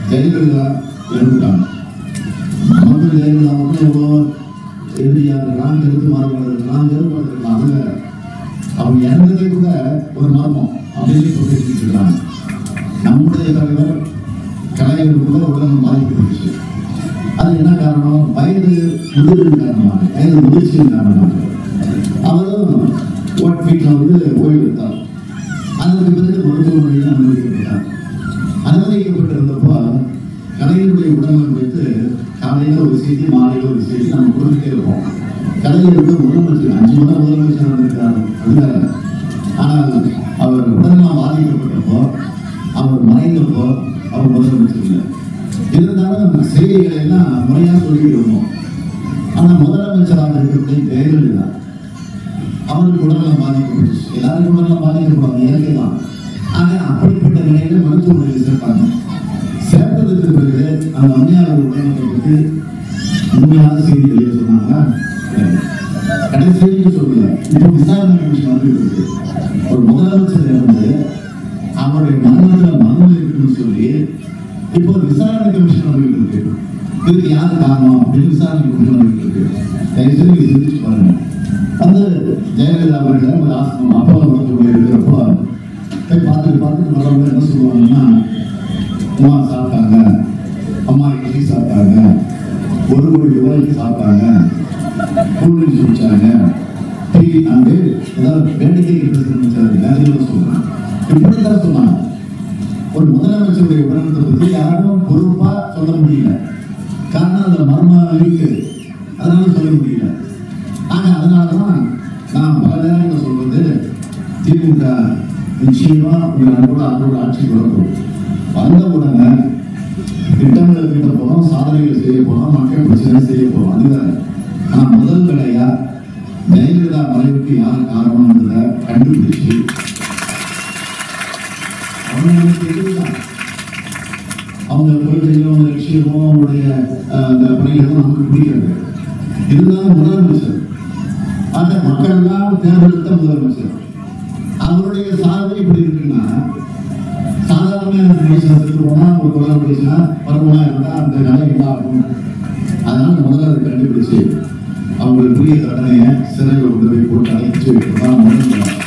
ஜெயலலிதா இறந்துட்டாங்க நமக்கு ஜெயலலிதா மட்டும் எவ்வளோ எதிரியா இருக்கலாம் கருத்து மாறுபாடு இருக்கலாம் வேறுபாடு இருக்கலாம் அது வேற அவங்க இறந்ததே கூட ஒரு மர்மம் அப்படின்னு சொல்லிட்டு இருக்காங்க நம்முடைய தலைவர் கலைஞர் கூட உடல் பாதிக்கப்பட்டுச்சு அது என்ன காரணம் வயது முதிர்வின் காரணமாக வயது முதிர்ச்சியின் காரணமாக அவரும் ஓட் வீட்டில் வந்து ஓய்வு எடுத்தார் அதற்கு பிறகு மருத்துவமனையில் அனுமதிக்கப்பட்டார் அனுமதிக்கப்பட்டிருந்தப்போ கலைஞருடைய உடல்நலம் வைத்து காலையில் ஒரு செய்தி மாலையில் ஒரு செய்தி நம்ம கொடுத்துட்டே இருப்போம் கலைஞருக்கு முதலமைச்சர் அஞ்சு முறை முதலமைச்சர் வந்திருக்காரு அது வேற ஆனால் அவர் உடல்நலம் பாதிக்கப்பட்டப்போ அவர் மறைந்தப்போ அவர் முதலமைச்சர் இல்லை இருந்தாலும் அந்த செய்திகளை எல்லாம் முறையாக சொல்லிவிடுவோம் ஆனால் முதலமைச்சராக இருக்கக்கூடிய ஜெயலலிதா அவருக்கு உடல்நலம் பாதிக்கப்பட்டுச்சு எல்லாருக்கும் உடல்நலம் பாதிக்கப்படும் இயற்கை தான் ஆனா அப்படிப்பட்ட நிலையில மருத்துவமனையில் சேர்ப்பாங்க சேர்த்ததுக்கு பிறகு அந்த அம்மையார் உடல்நலத்தை பற்றி உண்மையான செய்தி வெளியே சொன்னாங்களா இல்லை. கடைசி செய்திக்கு சொல்லல இப்போ விசாரணை கமிஷன் வந்து இருக்கு ஒரு முதலமைச்சர் இருந்து அவருடைய மரணத்தில் மரணம் இருக்குன்னு சொல்லி இப்போ ஒரு விசாரணை கமிஷன் வந்து இருக்கு இதுக்கு யார் காரணம் அப்படின்னு விசாரணை கமிஷன் வந்து இருக்கு தயவு செய்து நீங்க சிந்திச்சு பாருங்க வந்து ஜெயலலிதா அவர்கள் ஒரு ஆசிரமம் அப்பா மருத்துவமனை இருக்கிறப்போ போய் பார்த்துட்டு பார்த்துட்டு வரவங்க என்ன சொல்லுவாங்கன்னா அம்மா சாப்பிட்டாங்க அம்மா இட்லி சாப்பிட்டாங்க ஒரு கோடி ரூபாய்க்கு சாப்பிட்டாங்க கூல்ட்ரிங்க்ஸ் குடிச்சாங்க டீ அண்டு ஏதாவது வேடிக்கை இருக்கிறது நேரத்தில் சொல்றாங்க இப்படித்தான் சொன்னாங்க ஒரு முதலமைச்சருடைய உடல்நலத்தை பற்றி யாரும் பொறுப்பா சொல்ல முடியல காரணம் அந்த மர்மம் இருக்கு அதனால சொல்ல முடியல ஆனா அதனாலதான் நான் பல நேரங்களில் சொல்றது திமுக நிச்சயமா உங்க அன்போட அன்போட ஆட்சிக்கு வரப்போம் வந்த உடனே திட்டங்கள் கிட்ட போறோம் சாதனைகள் செய்ய போறோம் மக்கள் பிரச்சனை செய்ய போறோம் அது வேற ஆனா முதல் வேலையா ஜெயலலிதா மறைவுக்கு யார் காரணம்ன்றத கண்டுபிடிச்சு அவங்களுக்கு எதிர்தான் அவங்க கொள்கையும் அவங்க லட்சியமும் அவங்களுடைய அஹ், அந்த பணிகளும் நமக்கு பிடிக்கிறது இதுதான் முதலமைச்சர் ஆக மக்கள் எல்லாம் தேர்ந்தெடுத்த முதலமைச்சர் அவருடைய சாதனை இப்படி இருக்குன்னா சாதாரண மனுஷன் செத்து போனா ஒரு கொலை பேசினா வருமானம் இருந்தா அந்த நிலை இல்லாகும் அதனால முதல்ல அதை கண்டுபிடிச்சு அவங்களுக்கு புரிய தண்டனையை சிறையில் உதவி போட்டு அழைச்சி வைக்கிறதா முதல் வேலை.